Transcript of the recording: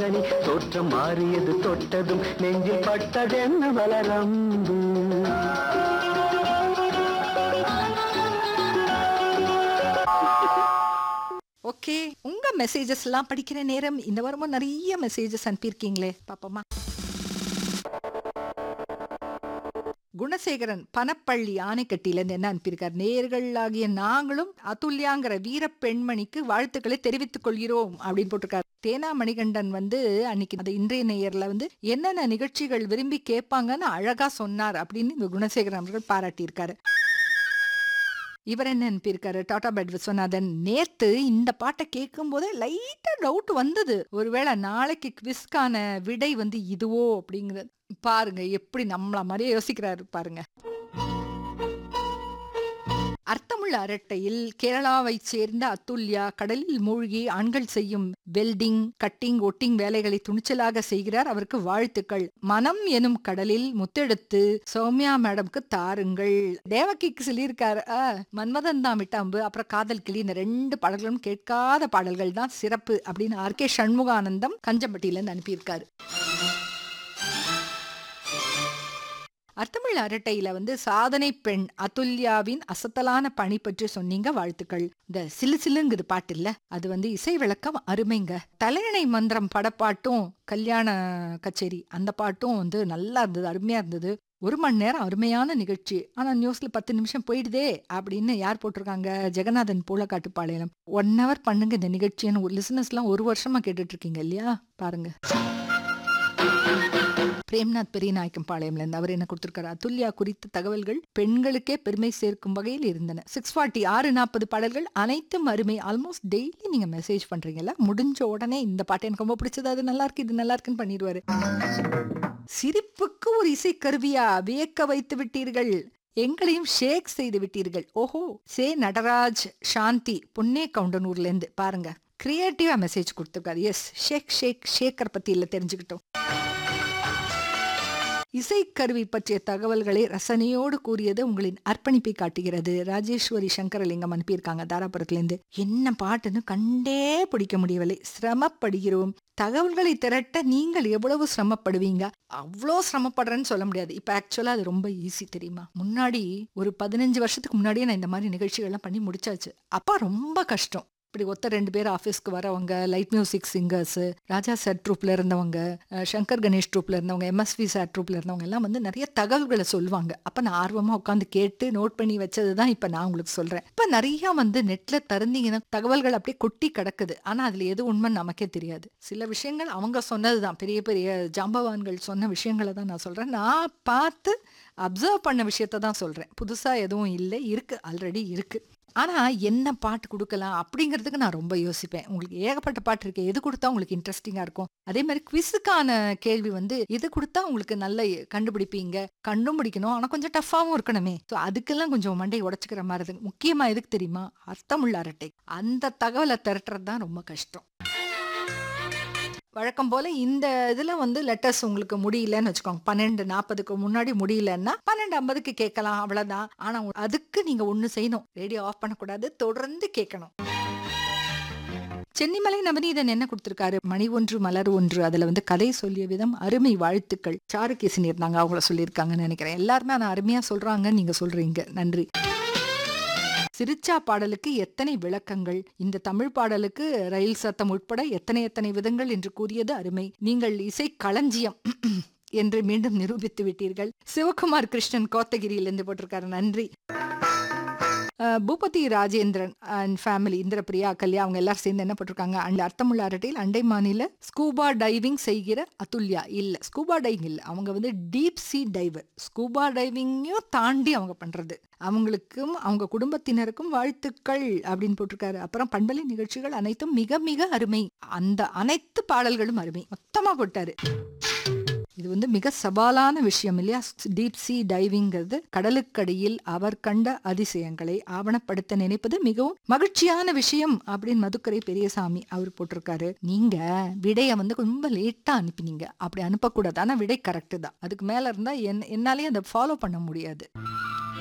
மாங்கனி தோற்றம் மாறியது தொட்டதும் நெஞ்சில் பட்டதென்ன வளரம்பு ஓகே உங்க மெசேஜஸ் எல்லாம் படிக்கிற நேரம் இந்த வாரமும் நிறைய மெசேஜஸ் அனுப்பியிருக்கீங்களே பாப்போமா குணசேகரன் பனப்பள்ளி ஆனைக்கட்டியிலேருந்து என்ன அனுப்பியிருக்கார் நேர்களாகிய நாங்களும் அதுல்யாங்கிற வீர பெண்மணிக்கு வாழ்த்துக்களை தெரிவித்துக் கொள்கிறோம் அப்படின்னு போட்டிருக்காரு தேனா மணிகண்டன் வந்து அன்னைக்கு அந்த இன்றைய நேயர்ல வந்து என்னென்ன நிகழ்ச்சிகள் விரும்பி கேட்பாங்கன்னு அழகா சொன்னார் அப்படின்னு இந்த குணசேகரன் அவர்கள் பாராட்டியிருக்காரு இவர் என்ன அனுப்பியிருக்காரு டாடா பெட் விஸ்வநாதன் நேத்து இந்த பாட்டை கேட்கும் போதே லைட்டா டவுட் வந்தது ஒருவேளை நாளைக்கு குவிஸ்க்கான விடை வந்து இதுவோ அப்படிங்கிறது பாருங்க எப்படி நம்மள மாதிரியே யோசிக்கிறாரு பாருங்க அர்த்தமுள்ள அரட்டையில் கேரளாவைச் சேர்ந்த அத்துல்யா கடலில் மூழ்கி ஆண்கள் செய்யும் வெல்டிங் கட்டிங் ஒட்டிங் வேலைகளை துணிச்சலாக செய்கிறார் அவருக்கு வாழ்த்துக்கள் மனம் எனும் கடலில் முத்தெடுத்து சௌமியா மேடம்க்கு தாருங்கள் தேவகிக்கு சொல்லியிருக்காரு ஆ, மன்மதன் தான் விட்டாம்பு அப்புறம் காதல் கிளி இந்த ரெண்டு பாடல்களும் கேட்காத பாடல்கள் தான் சிறப்பு அப்படின்னு ஆர் கே சண்முகானந்தம் கஞ்சம்பட்டியில இருந்து அனுப்பியிருக்காரு அர்த்தமிழ் அரட்டையில வந்து சாதனை பெண் அதுல்யாவின் அசத்தலான பணி பற்றி சொன்னீங்க வாழ்த்துக்கள் இந்த சிலு சிலுங்குது பாட்டு இல்ல அது வந்து இசை விளக்கம் அருமைங்க தலையணை மந்திரம் படப்பாட்டும் கல்யாண கச்சேரி அந்த பாட்டும் வந்து நல்லா இருந்தது அருமையா இருந்தது ஒரு மணி நேரம் அருமையான நிகழ்ச்சி ஆனா நியூஸ்ல பத்து நிமிஷம் போயிடுதே அப்படின்னு யார் போட்டிருக்காங்க ஜெகநாதன் பூலக்காட்டுப்பாளையம் ஒன் ஹவர் பண்ணுங்க இந்த நிகழ்ச்சின்னு லிசனர்ஸ் எல்லாம் ஒரு வருஷமா கேட்டுட்டு இருக்கீங்க இல்லையா பாருங்க பிரேம்நாத் பெரியநாயக்கம் பாளையம்ல இருந்து அவர் என்ன கொடுத்திருக்காரு அதுல்யா குறித்த தகவல்கள் பெண்களுக்கே பெருமை சேர்க்கும் வகையில் இருந்தன சிக்ஸ் ஃபார்ட்டி ஆறு நாற்பது பாடல்கள் அனைத்தும் அருமை ஆல்மோஸ்ட் டெய்லி நீங்க மெசேஜ் பண்றீங்கல்ல முடிஞ்ச உடனே இந்த பாட்டு எனக்கு ரொம்ப பிடிச்சது அது நல்லா இருக்கு இது நல்லா இருக்குன்னு பண்ணிடுவாரு சிரிப்புக்கு ஒரு இசைக்கருவியா வியக்க வைத்து விட்டீர்கள் எங்களையும் ஷேக் செய்து விட்டீர்கள் ஓஹோ சே நடராஜ் சாந்தி புன்னே கவுண்டனூர்ல இருந்து பாருங்க கிரியேட்டிவா மெசேஜ் கொடுத்துருக்காரு எஸ் ஷேக் ஷேக் ஷேக்கர் பத்தி இல்ல தெரிஞ்சுக்கிட்டோம் இசைக்கருவி பற்றிய தகவல்களை ரசனையோடு கூறியது உங்களின் அர்ப்பணிப்பை காட்டுகிறது ராஜேஸ்வரி சங்கரலிங்கம் அனுப்பியிருக்காங்க தாராபுரத்துலேருந்து என்ன பாட்டுன்னு கண்டே பிடிக்க முடியவில்லை சிரமப்படுகிறோம் தகவல்களை திரட்ட நீங்கள் எவ்வளவு சிரமப்படுவீங்க அவ்வளோ சிரமப்படுறேன்னு சொல்ல முடியாது இப்போ ஆக்சுவலாக அது ரொம்ப ஈஸி தெரியுமா முன்னாடி ஒரு பதினஞ்சு வருஷத்துக்கு முன்னாடியே நான் இந்த மாதிரி நிகழ்ச்சிகள்லாம் பண்ணி முடிச்சாச்சு அப்பா ரொம்ப கஷ்டம் இப்படி ஒத்த ரெண்டு பேர் ஆஃபீஸ்க்கு வரவங்க light music singers Raja sir ட்ரூப்ல இருந்தவங்க அஹ் சங்கர் கணேஷ் ட்ரூப்ல இருந்தவங்க எம்எஸ்வி சார் ட்ரூப்ல இருந்தவங்க எல்லாம் வந்து நிறைய தகவல்களை சொல்லுவாங்க அப்ப நான் ஆர்வமா உட்காந்து கேட்டு நோட் பண்ணி வச்சது தான் இப்ப நான் உங்களுக்கு சொல்றேன் இப்ப நிறைய வந்து நெட்ல திறந்தீங்கன்னா தகவல்கள் அப்படியே கொட்டி கிடக்குது ஆனா அதுல எது உண்மைன்னு நமக்கே தெரியாது சில விஷயங்கள் அவங்க சொன்னதுதான் பெரிய பெரிய ஜாம்பவான்கள் சொன்ன விஷயங்களை தான் நான் சொல்றேன் நான் பார்த்து அப்சர்வ் பண்ண விஷயத்த தான் சொல்றேன் புதுசா எதுவும் இல்லை இருக்கு ஆல்ரெடி இருக்கு ஆனா என்ன பாட்டு கொடுக்கலாம் அப்படிங்கிறதுக்கு நான் ரொம்ப யோசிப்பேன் உங்களுக்கு ஏகப்பட்ட பாட்டு இருக்கு எது கொடுத்தா உங்களுக்கு இன்ட்ரெஸ்டிங்கா இருக்கும் அதே மாதிரி குவிஸுக்கான கேள்வி வந்து எது கொடுத்தா உங்களுக்கு நல்ல கண்டுபிடிப்பீங்க கண்டும் பிடிக்கணும் ஆனா கொஞ்சம் டஃப்பாவும் இருக்கணுமே ஸோ அதுக்கெல்லாம் கொஞ்சம் மண்டை உடச்சுக்கிற மாதிரி இருக்கு முக்கியமா எதுக்கு தெரியுமா அர்த்தமுள்ள அரட்டை அந்த தகவலை திரட்டுறது தான் ரொம்ப கஷ்டம் வழக்கம் போல இந்த இதுல வந்து லெட்டர்ஸ் உங்களுக்கு முடியலன்னு வச்சுக்கோங்க பன்னெண்டு நாற்பதுக்கு முன்னாடி முடியலன்னா பன்னெண்டு ஐம்பதுக்கு கேட்கலாம் அவ்வளவுதான் ஆனா அதுக்கு நீங்க ஒண்ணு செய்யணும் ரேடியோ ஆஃப் பண்ணக்கூடாது தொடர்ந்து கேட்கணும் சென்னிமலை நவநீதன் என்ன கொடுத்திருக்காரு மணி ஒன்று மலர் ஒன்று அதுல வந்து கதை சொல்லிய விதம் அருமை வாழ்த்துக்கள் சாருகேசன் இருந்தாங்க அவங்கள சொல்லியிருக்காங்கன்னு நினைக்கிறேன் எல்லாருமே ஆனா அருமையா சொல்றாங்க நீங்க சொல்றீங்க நன்றி சிரிச்சா பாடலுக்கு எத்தனை விளக்கங்கள் இந்த தமிழ் பாடலுக்கு ரயில் சத்தம் உட்பட எத்தனை எத்தனை விதங்கள் என்று கூறியது அருமை நீங்கள் இசை களஞ்சியம் என்று மீண்டும் நிரூபித்து விட்டீர்கள் சிவகுமார் கிருஷ்ணன் கோத்தகிரியிலிருந்து போட்டிருக்காரு நன்றி அஹ், பூபதி ராஜேந்திரன் அண்ட் ஃபேமிலி இந்திரபிரியா கல்யா அவங்க எல்லாரும் சேர்ந்து என்ன போட்டிருக்காங்க அந்த அர்த்தமுள்ள அரட்டையில் அண்டை மாநில ஸ்கூபா டைவிங் செய்கிற அதுல்யா இல்ல ஸ்கூபா டைவிங் இல்ல அவங்க வந்து டீப் சீ டைவர் ஸ்கூபா டைவிங்கையும் தாண்டி அவங்க பண்றது அவங்களுக்கும் அவங்க குடும்பத்தினருக்கும் வாழ்த்துக்கள் அப்படின்னு போட்டிருக்காரு அப்புறம் பண்பலை நிகழ்ச்சிகள் அனைத்தும் மிக மிக அருமை அந்த அனைத்து பாடல்களும் அருமை மொத்தமா போட்டாரு இது வந்து மிக சவாலான விஷயம் இல்லையா டீப் சீ டைவிங்கிறது கடலுக்கடியில் அவர் கண்ட அதிசயங்களை ஆவணப்படுத்த நினைப்பது மிகவும் மகிழ்ச்சியான விஷயம் அப்படின்னு மதுக்கரை பெரியசாமி அவர் போட்டிருக்காரு நீங்க விடைய வந்து ரொம்ப லேட்டா அனுப்பினீங்க அப்படி அனுப்பக்கூடாது ஆனா விடை கரெக்ட் தான் அதுக்கு மேல இருந்தா என் என்னாலே அதை ஃபாலோ பண்ண முடியாது